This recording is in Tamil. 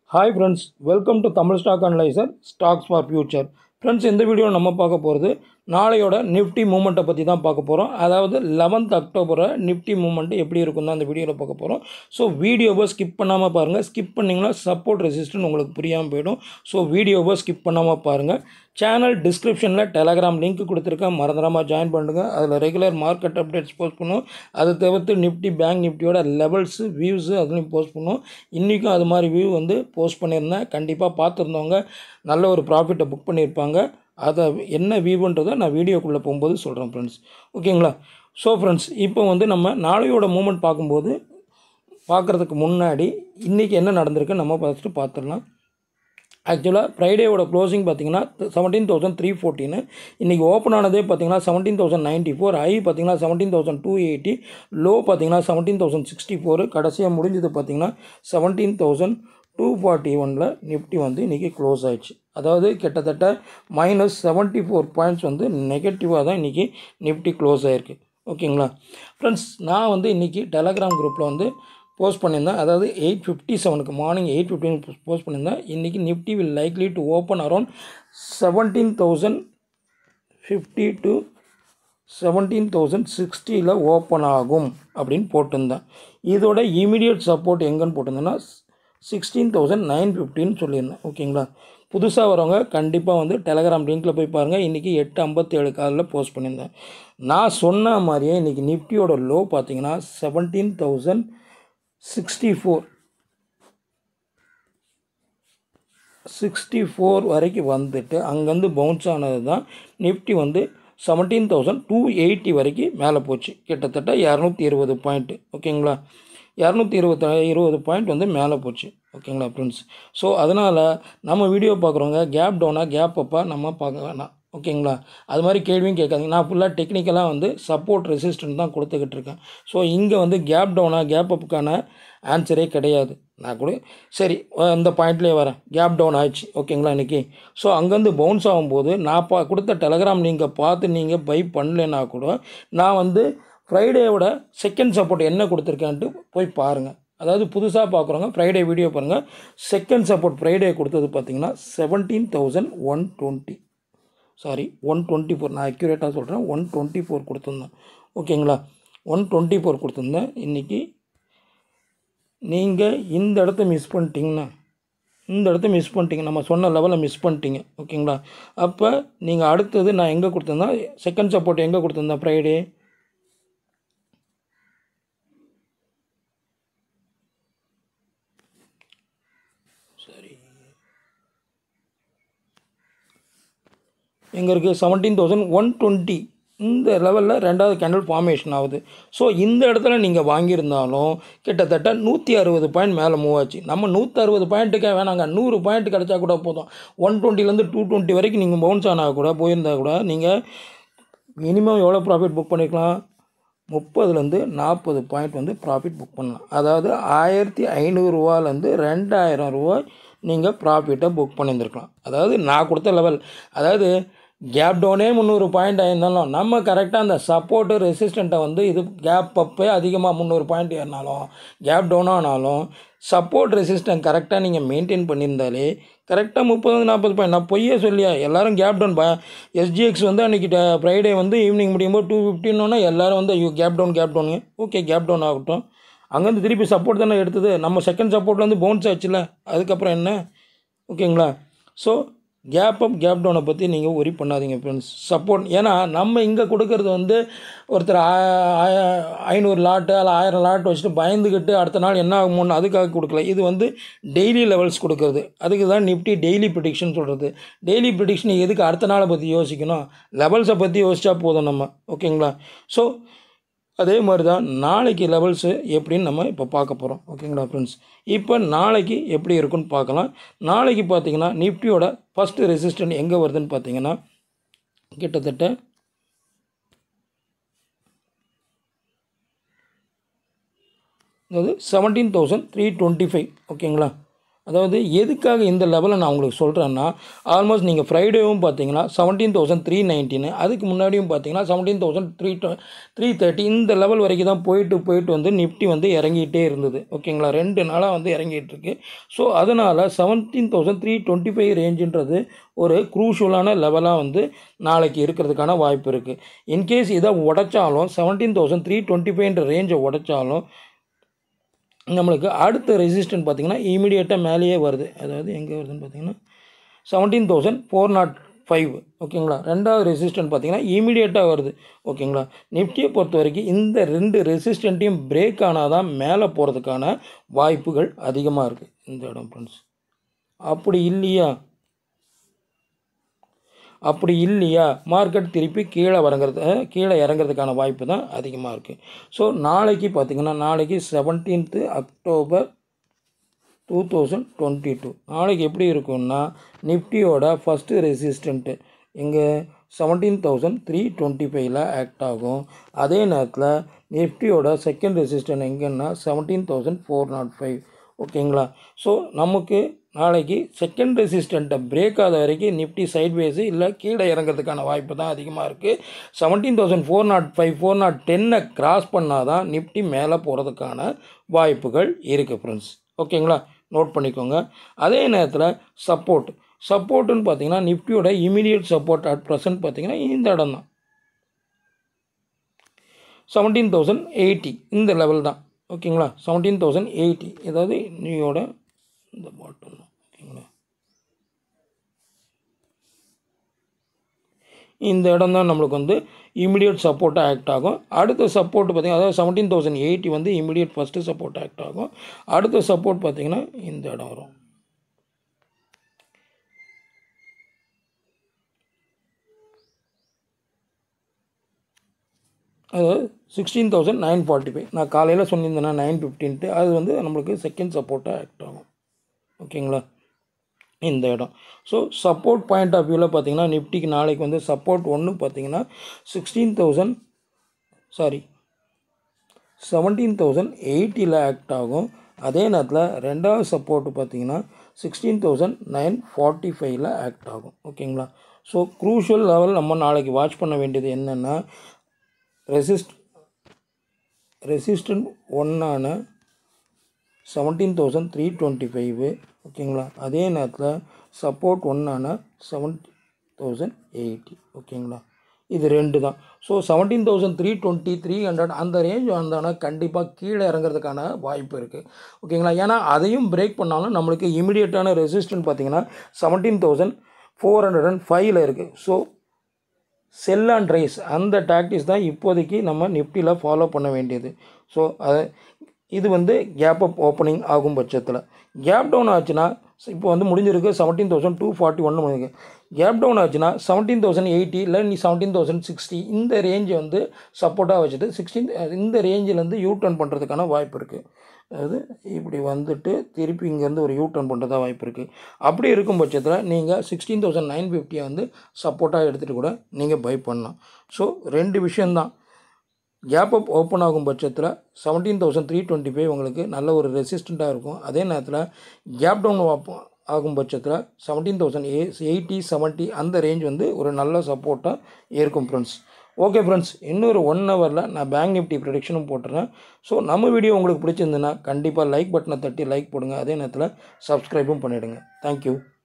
hi friends welcome to Tamil stock analyser stocks for future friends இந்த வீடியோ நம்ம பார்க்க போகிறது நாளையோட நிஃப்டி மூமெண்ட்டை பற்றி தான் பார்க்க போகிறோம் அதாவது லெவன்த் அக்டோபரை நிஃப்டி மூமெண்ட் எப்படி இருக்கும் தான் இந்த வீடியோவில் பார்க்க போகிறோம் ஸோ வீடியோவை ஸ்கிப் பண்ணாமல் பாருங்கள் ஸ்கிப் பண்ணிங்கன்னா சப்போர்ட் ரெசிஸ்டன் உங்களுக்கு புரியாமல் போயிடும் ஸோ வீடியோவை ஸ்கிப் பண்ணாமல் பாருங்கள் சேனல் டிஸ்கிரிப்ஷனில் டெலகிராம் லிங்க் கொடுத்துருக்கேன் மறந்துடாமல் ஜாயின் பண்ணுங்கள் அதில் ரெகுலர் மார்க்கெட் அப்டேட்ஸ் போஸ்ட் பண்ணுவோம் அதை தவிர்த்து நிஃப்டி பேங்க் நிஃப்டியோட லெவல்ஸு வியூஸு அதுலேயும் போஸ்ட் பண்ணுவோம் இன்றைக்கும் அது மாதிரி வியூ வந்து போஸ்ட் பண்ணியிருந்தேன் கண்டிப்பாக பார்த்துருந்தவங்க நல்ல ஒரு ப்ராஃபிட்டை புக் பண்ணியிருப்பாங்க அதை என்ன வியூன்றதை நான் வீடியோக்குள்ளே போகும்போது சொல்கிறேன் ஃப்ரெண்ட்ஸ் ஓகேங்களா ஸோ ஃப்ரெண்ட்ஸ் இப்போ வந்து நம்ம நாளையோட மூமெண்ட் பார்க்கும்போது பார்க்குறதுக்கு முன்னாடி இன்றைக்கி என்ன நடந்திருக்கு நம்ம ஃபஸ்ட்டு பார்த்துடலாம் ஆக்சுவலாக ஃப்ரைடேவோட க்ளோசிங் பார்த்தீங்கன்னா செவன்டீன் தௌசண்ட் த்ரீ ஃபோர்டீனு இன்றைக்கி ஓப்பன் ஆனதே பார்த்தீங்கன்னா seventeen thousand ninety four high பார்த்தீங்கன்னா seventeen thousand two eighty low பார்த்தீங்கன்னா செவன்டீன் தௌசண்ட் சிக்ஸ்டி ஃபோர் கடைசியாக முடிஞ்சது பார்த்தீங்கன்னா செவன்டீன் தௌசண்ட் டூ ஃபார்ட்டி ஒனில் நிஃப்டி வந்து இன்றைக்கி க்ளோஸ் ஆயிடுச்சு அதாவது கிட்டத்தட்ட மைனஸ் செவன்ட்டி ஃபோர் பாயிண்ட்ஸ் வந்து நெகட்டிவாக தான் இன்றைக்கி நிஃப்டி க்ளோஸ் ஆகிருக்கு ஓகேங்களா ஃப்ரெண்ட்ஸ் நான் வந்து இன்றைக்கி டெலகிராம் குரூப்பில் வந்து போஸ்ட் பண்ணியிருந்தேன் அதாவது எயிட் ஃபிஃப்டி செவனுக்கு மார்னிங் எயிட் ஃபிஃப்டின் போஸ்ட் பண்ணியிருந்தேன் இன்றைக்கி Nifty will likely to open around seventeen thousand fifty to seventeen thousand சிக்ஸ்டியில் ஓப்பன் ஆகும் அப்படின்னு போட்டிருந்தேன் இதோட இமீடியட் சப்போர்ட் எங்கன்னு போட்டிருந்தேன்னா சிக்ஸ்டீன் தௌசண்ட் நைன் ஃபிஃப்டின்னு சொல்லியிருந்தேன் ஓகேங்களா புதுசாக வரவங்க கண்டிப்பாக வந்து டெலகிராம் லிங்க்கில் போய் பாருங்கள் இன்றைக்கி எட்டு ஐம்பத்தேழு காலில் போஸ்ட் பண்ணியிருந்தேன் நான் சொன்ன மாதிரியே இன்றைக்கி நிஃப்டியோட லோ பார்த்தீங்கன்னா seventeen thousand sixty four sixty four வரைக்கும் வந்துட்டு அங்கேருந்து பவுன்ஸ் ஆனது தான் நிஃப்டி வந்து செவன்டீன் தௌசண்ட் டூ எயிட்டி வரைக்கும் மேலே போச்சு கிட்டத்தட்ட இரநூத்தி இருபது பாயிண்ட்டு ஓகேங்களா இரநூத்தி இருபத்தி இருபது பாயிண்ட் வந்து மேலே போச்சு ஓகேங்களா ஃப்ரெண்ட்ஸ் ஸோ அதனால் நம்ம வீடியோ பார்க்குறவங்க கேப் டவுனாக கேப் அப்பா நம்ம பார்க்க வேணாம் ஓகேங்களா அது மாதிரி கேள்வியும் கேட்காதீங்க நான் ஃபுல்லாக டெக்னிக்கலாக வந்து சப்போர்ட் ரெசிஸ்டன்ட் தான் கொடுத்துக்கிட்டு இருக்கேன் ஸோ இங்கே வந்து கேப் டவுனாக கேப் அப்புக்கான ஆன்சரே கிடையாது நான் கூட சரி இந்த பாயிண்ட்லேயே வரேன் கேப் டவுன் ஆயிடுச்சு ஓகேங்களா இன்றைக்கி ஸோ அங்கேருந்து பவுன்ஸ் ஆகும்போது நான் பா கொடுத்த டெலகிராம் நீங்கள் பார்த்து நீங்கள் பை பண்ணலைன்னா கூட நான் வந்து ஃப்ரைடேவோட செகண்ட் சப்போர்ட் என்ன கொடுத்துருக்கேன்ட்டு போய் பாருங்கள் அதாவது புதுசாக பார்க்குறவங்க ஃப்ரைடே வீடியோ பாருங்கள் செகண்ட் சப்போர்ட் ஃப்ரைடே கொடுத்தது பார்த்தீங்கன்னா seventeen thousand one twenty sorry one twenty four நான் அக்யூரேட்டாக சொல்கிறேன் ஒன் டுவெண்ட்டி ஃபோர் கொடுத்துருந்தேன் ஓகேங்களா ஒன் டுவெண்ட்டி ஃபோர் கொடுத்துருந்தேன் இன்றைக்கி நீங்கள் இந்த இடத்த மிஸ் பண்ணிட்டீங்கன்னா இந்த இடத்த மிஸ் பண்ணிட்டீங்க நம்ம சொன்ன லெவலில் மிஸ் பண்ணிட்டீங்க ஓகேங்களா அப்போ நீங்கள் அடுத்தது நான் எங்கே கொடுத்துருந்தேன் செகண்ட் சப்போர்ட் எங்கே கொடுத்துருந்தேன் ஃப்ரைடே சரி எங்கே இருக்குது செவன்டீன் தௌசண்ட் ஒன் டுவெண்ட்டி இந்த லெவலில் ரெண்டாவது கேண்டில் ஃபார்மேஷன் ஆகுது ஸோ இந்த இடத்துல நீங்கள் வாங்கியிருந்தாலும் கிட்டத்தட்ட நூற்றி அறுபது பாயிண்ட் மேலே மூவ் ஆச்சு நம்ம நூற்றி அறுபது பாயிண்ட்டுக்கே வேணாங்க நூறு பாயிண்ட் கிடச்சா கூட போதும் ஒன் டுவெண்ட்டிலேருந்து டூ டுவெண்ட்டி வரைக்கும் நீங்கள் பவுன்ஸ் ஆனால் கூட போயிருந்தா கூட நீங்கள் மினிமம் எவ்வளோ ப்ராஃபிட் புக் பண்ணிக்கலாம் முப்பதுலேருந்து நாற்பது பாயிண்ட் வந்து ப்ராஃபிட் புக் பண்ணலாம் அதாவது ஆயிரத்தி ஐநூறுரூவாலேருந்து ரெண்டாயிரம் ரூபாய் நீங்கள் ப்ராஃபிட்டை புக் பண்ணியிருந்துருக்கலாம் அதாவது நான் கொடுத்த லெவல் அதாவது கேப் டவுனே முந்நூறு பாயிண்ட் ஆயிருந்தாலும் நம்ம கரெக்டாக அந்த சப்போர்ட்டு ரெசிஸ்டண்ட்டை வந்து இது கேப் அப்பே அதிகமாக முந்நூறு பாயிண்ட் ஏறினாலும் கேப் டவுன் ஆனாலும் சப்போர்ட் ரெசிஸ்டன்ட் கரெக்டாக நீங்கள் மெயின்டைன் பண்ணியிருந்தாலே கரெக்டாக முப்பது நாற்பது பாயிண்ட் நான் பொய்யே சொல்லியா எல்லோரும் கேப் டவுன் ப எஸ்ஜிஎக்ஸ் வந்து அன்றைக்கி ஃப்ரைடே வந்து ஈவினிங் முடியும்போது டூ ஃபிஃப்டின்னொன்னா எல்லோரும் வந்து ஐயோ கேப் டவுன் கேப் டவுனுங்க ஓகே கேப் டவுன் ஆகட்டும் அங்கேருந்து திருப்பி சப்போர்ட் தானே எடுத்தது நம்ம செகண்ட் சப்போர்ட்லேருந்து பவுன்ஸ் ஆச்சுல அதுக்கப்புறம் என்ன ஓகேங்களா ஸோ கேப் அப் கேப் டவுனை பற்றி நீங்கள் ஒரி பண்ணாதீங்க ஃப்ரெண்ட்ஸ் சப்போர்ட் ஏன்னா நம்ம இங்கே கொடுக்கறது வந்து ஒருத்தர் ஐநூறு லாட்டு அல்ல ஆயிரம் லாட் வச்சுட்டு பயந்துக்கிட்டு அடுத்த நாள் என்ன ஆகுமோன்னு அதுக்காக கொடுக்கல இது வந்து டெய்லி லெவல்ஸ் கொடுக்குறது அதுக்கு தான் நிஃப்டி டெய்லி ப்ரிடிக்ஷன் சொல்கிறது டெய்லி ப்ரிடிக்ஷன் எதுக்கு அடுத்த நாளை பற்றி யோசிக்கணும் லெவல்ஸை பற்றி யோசிச்சா போதும் நம்ம ஓகேங்களா ஸோ அதே மாதிரி தான் நாளைக்கு லெவல்ஸு எப்படின்னு நம்ம இப்போ பார்க்க போகிறோம் ஓகேங்களா ஃப்ரெண்ட்ஸ் இப்போ நாளைக்கு எப்படி இருக்குன்னு பார்க்கலாம் நாளைக்கு பார்த்தீங்கன்னா நிஃப்டியோட ஃபஸ்ட்டு ரெசிஸ்டன்ட் எங்கே வருதுன்னு பார்த்தீங்கன்னா கிட்டத்தட்ட அதாவது seventeen thousand three twenty five ஓகேங்களா அதாவது எதுக்காக இந்த லெவலை நான் உங்களுக்கு சொல்கிறேன்னா ஆல்மோஸ்ட் நீங்கள் ஃப்ரைடேவும் பார்த்தீங்கன்னா செவன்டீன் தௌசண்ட் த்ரீ நைன்டீனு அதுக்கு முன்னாடியும் பார்த்தீங்கன்னா seventeen thousand three three thirty இந்த லெவல் வரைக்கும் தான் போயிட்டு போயிட்டு வந்து நிஃப்டி வந்து இறங்கிட்டே இருந்தது ஓகேங்களா ரெண்டு நாளாக வந்து இறங்கிட்டு இருக்கு ஸோ அதனால் seventeen thousand three twenty five ரேஞ்சுன்றது ஒரு க்ரூஷுவலான லெவலாக வந்து நாளைக்கு இருக்கிறதுக்கான வாய்ப்பு இருக்குது இன்கேஸ் இதை உடைச்சாலும் செவன்டீன் தௌசண்ட் த்ரீ டுவெண்ட்டி ஃபைவ்ன்ற ரேஞ்சை உடைச்சாலும் நம்மளுக்கு அடுத்த ரெசிஸ்டன்ட் பார்த்திங்கன்னா இமீடியட்டாக மேலேயே வருது அதாவது எங்கே வருதுன்னு பார்த்தீங்கன்னா seventeen thousand four nought five ஓகேங்களா ரெண்டாவது ரெசிஸ்டன்ட் பார்த்தீங்கன்னா இமீடியட்டாக வருது ஓகேங்களா நிஃப்டியை பொறுத்த வரைக்கும் இந்த ரெண்டு ரெசிஸ்டண்ட்டையும் பிரேக் ஆனால் தான் மேலே போகிறதுக்கான வாய்ப்புகள் அதிகமாக இருக்குது இந்த இடம் ஃப்ரெண்ட்ஸ் அப்படி இல்லையா அப்படி இல்லையா மார்க்கெட் திருப்பி கீழே வரங்கிறது அஹ், கீழே இறங்குறதுக்கான வாய்ப்பு தான் அதிகமாக இருக்குது ஸோ நாளைக்கு பார்த்திங்கன்னா நாளைக்கு seventeenth October two thousand twenty two நாளைக்கு எப்படி இருக்கும்னா நிஃப்டியோட ஃபஸ்ட்டு ரெசிஸ்டண்ட்டு இங்கே செவன்டீன் தௌசண்ட் த்ரீ டுவெண்ட்டி ஃபைவ்ல ஆக்ட் ஆகும் அதே நேரத்தில் நிஃப்டியோட செகண்ட் ரெசிஸ்டன்ட் எங்கன்னா seventeen thousand four nought five ஓகேங்களா ஸோ நமக்கு நாளைக்கு செகண்ட் ரெசிஸ்டண்ட்டை பிரேக் ஆகாத வரைக்கும் நிஃப்டி சைட்வேஸு இல்லை கீழே இறங்குறதுக்கான வாய்ப்பு தான் அதிகமாக இருக்குது seventeen thousand four nought five four nought டென்னை கிராஸ் பண்ணால் தான் நிஃப்டி மேலே போகிறதுக்கான வாய்ப்புகள் இருக்குது ஃப்ரெண்ட்ஸ் ஓகேங்களா நோட் பண்ணிக்கோங்க அதே நேரத்தில் சப்போர்ட் சப்போர்ட்டுன்னு பார்த்தீங்கன்னா நிஃப்டியோட இமீடியட் சப்போர்ட் அட் ப்ரெசன்ட் பார்த்தீங்கன்னா இந்த இடம் தான் செவன்டீன் தௌசண்ட் எயிட்டி இந்த லெவல் தான் ஓகேங்களா செவன்டீன் தௌசண்ட் எயிட்டி ஏதாவது நீயோட இந்த பாட்டம் ஓகேங்களா இந்த இடம் தான் நம்மளுக்கு வந்து இமிடியட் சப்போர்ட்டாக ஆக்ட் ஆகும் அடுத்த சப்போர்ட் பார்த்திங்கன்னா அதாவது செவன்டீன் தௌசண்ட் எயிட்டி வந்து இமிடியட் ஃபஸ்ட்டு சப்போர்ட் ஆக்ட் ஆகும் அடுத்த சப்போர்ட் பார்த்திங்கன்னா இந்த இடம் வரும் அதாவது sixteen thousand nine forty five நான் காலையில் சொல்லியிருந்தேன்னா நைன் ஃபிஃப்டின்ட்டு அது வந்து நம்மளுக்கு செகண்ட் சப்போர்ட்டாக ஆக்ட் ஆகும் ஓகேங்களா இந்த இடம் ஸோ சப்போர்ட் பாயிண்ட் ஆஃப் வியூவில் பார்த்தீங்கன்னா நிஃப்டிக்கு நாளைக்கு வந்து சப்போர்ட் ஒன்று பார்த்தீங்கன்னா sixteen thousand sorry seventeen thousand எயிட்டியில் ஆக்ட் ஆகும் அதே நேரத்தில் ரெண்டாவது சப்போர்ட்டு பார்த்தீங்கன்னா சிக்ஸ்டீன் தௌசண்ட் நைன் ஃபார்ட்டி ஃபைவ்ல ஆக்ட் ஆகும் ஓகேங்களா ஸோ க்ரூஷியல் லெவல் நம்ம நாளைக்கு வாட்ச் பண்ண வேண்டியது என்னென்னா ரெசிஸ்ட் ரெசிஸ்டன்ட் ஒன்னான seventeen thousand three twenty five ஓகேங்களா அதே நேரத்தில் சப்போர்ட் ஒன்னான செவன் தௌசண்ட் எயிட்டி ஓகேங்களா இது ரெண்டு தான் so seventeen thousand three twenty three hundred அந்த ரேஞ்ச் வந்தானா கண்டிப்பாக கீழே இறங்குறதுக்கான வாய்ப்பு இருக்குது ஓகேங்களா ஏன்னா அதையும் பிரேக் பண்ணாலும் நம்மளுக்கு இமிடியேட்டான ரெசிஸ்டன்ட் பார்த்தீங்கன்னா seventeen thousand four hundred and ஃபைவ்ல இருக்குது ஸோ செல் அண்ட் ரைஸ் அந்த டாக்டிஸ் தான் இப்போதைக்கு நம்ம நிஃப்டியில் ஃபாலோ பண்ண வேண்டியது ஸோ அது இது வந்து கேப் அப் ஓப்பனிங் ஆகும் பட்சத்தில் கேப் டவுன் ஆச்சுன்னா இப்போ வந்து முடிஞ்சிருக்கு செவன்டீன் தௌசண்ட் டூ ஃபார்ட்டி ஒன்று முடிஞ்சிருக்கு கேப் டவுன் ஆச்சுன்னா செவன்டீன் தௌசண்ட் எயிட்டி இல்லை நீ செவன்டீன் தௌசண்ட் சிக்ஸ்டி இந்த ரேஞ்சை வந்து சப்போர்ட்டாக வச்சுட்டு சிக்ஸ்டீன் இந்த ரேஞ்சிலேருந்து யூ டர்ன் பண்ணுறதுக்கான வாய்ப்பு இருக்குது அதாவது இப்படி வந்துட்டு திருப்பி இங்கேருந்து ஒரு யூ டர்ன் பண்ணுறதா வாய்ப்பு இருக்குது அப்படி இருக்கும் பட்சத்தில் நீங்கள் சிக்ஸ்டீன் தௌசண்ட் நைன் ஃபிஃப்டியை வந்து சப்போர்ட்டாக எடுத்துகிட்டு கூட நீங்கள் பை பண்ணலாம் ஸோ ரெண்டு விஷயந்தான் கேப் அப் ஓப்பன் ஆகும் பட்சத்தில் seventeen thousand three twenty five உங்களுக்கு நல்ல ஒரு ரெசிஸ்டண்ட்டாக இருக்கும் அதே நேரத்தில் கேப் டவுன் ஆகும் பட்சத்தில் seventeen thousand uh eighty seventy அந்த ரேஞ்ச் வந்து ஒரு நல்ல சப்போர்ட்டாக இருக்கும் ஃப்ரெண்ட்ஸ் ஓகே ஃப்ரெண்ட்ஸ் இன்னொரு ஒன் ஹவரில் நான் பேங்க் நிஃப்டி ப்ரொடிக்ஷனும் போட்டுறேன் ஸோ நம்ம வீடியோ உங்களுக்கு பிடிச்சிருந்துன்னா கண்டிப்பாக லைக் பட்டனை தட்டி லைக் போடுங்க அதே நேரத்தில் சப்ஸ்கிரைபும் பண்ணிவிடுங்க தேங்க்யூ